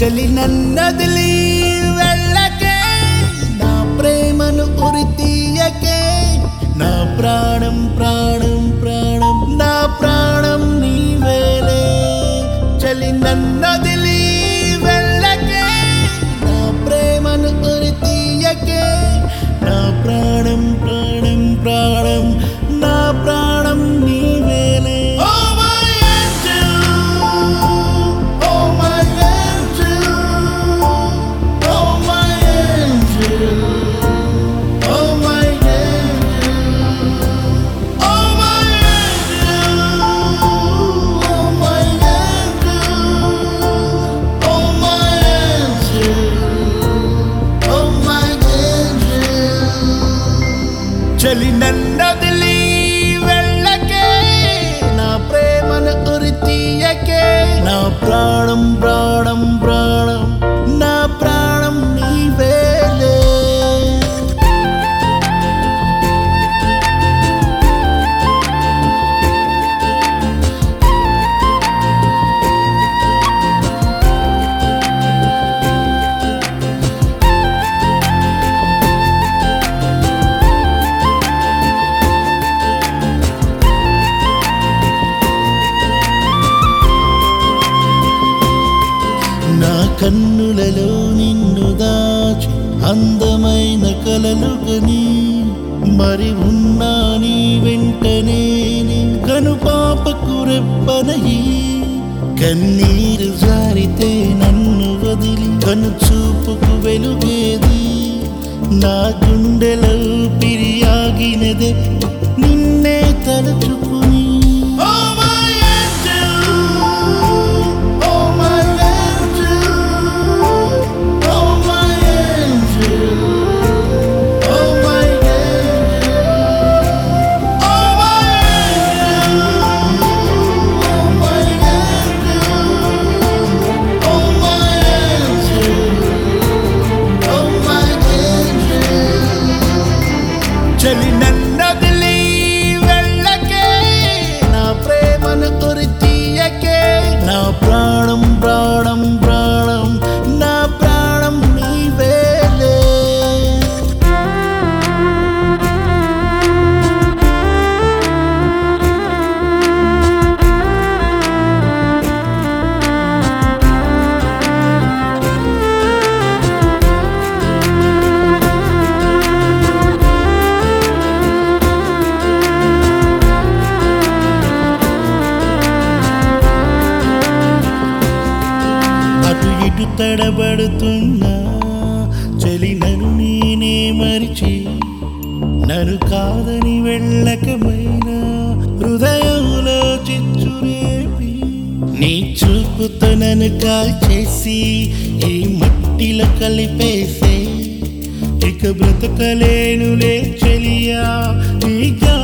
చలి నన్నదిలి వెళ్ళకే నా ప్రేమను ఉరి తీయకే నా ప్రాణం ప్రాణం ప్రాణం నా ప్రాణం నీవేలే చలి నన్నదిలి వెళ్ళకే నా ప్రేమను ఉరి తీయకే నా ప్రాణం ప్రాణం ప్రాణం నా ప్రాణం నీవేలే oh my angel oh my angel oh my angel oh my angel oh my angel oh my angel oh my angel oh my angel చలి నన్నదిలి వెళ్ళకే నా ప్రేమను ఉరి తీయకే నా ప్రాణం ప్రాణం ప్రాణం నా ప్రాణం నీవేలే నా కన్నులలో నిన్ను దాచి అందమైన కలలు గని మరి ఉన్నా నీ వెంటనే కను పాపకు రెప్పనయి కన్నీరు జారితే నన్ను వదిలి కను చూపుకు వెలుగేది నా గుండెలో పిరియాగినదే నిన్నే తలుచుకుని oh my angel oh my angel oh my angel oh my angel oh my angel oh my angel oh my angel oh my angel చలి నన్నదిలి వెళ్ళకే నా ప్రేమను ఉరి తీయకే నా ప్రాణం ప్రాణం ప్రాణం నా ప్రాణం నీవేలే అటు ఇటు తడబడుతున్నా చలి నన్ను నేనే మరిచి నన్ను కాదని వెళ్ళకమైనా హృదయంలో చిచ్చురేపి నీ చూపుతో నన్ను కాల్చేసి ఈ మట్టిలో కలిపేసే ఇక బ్రతకలేనులే చెలియా నీ గా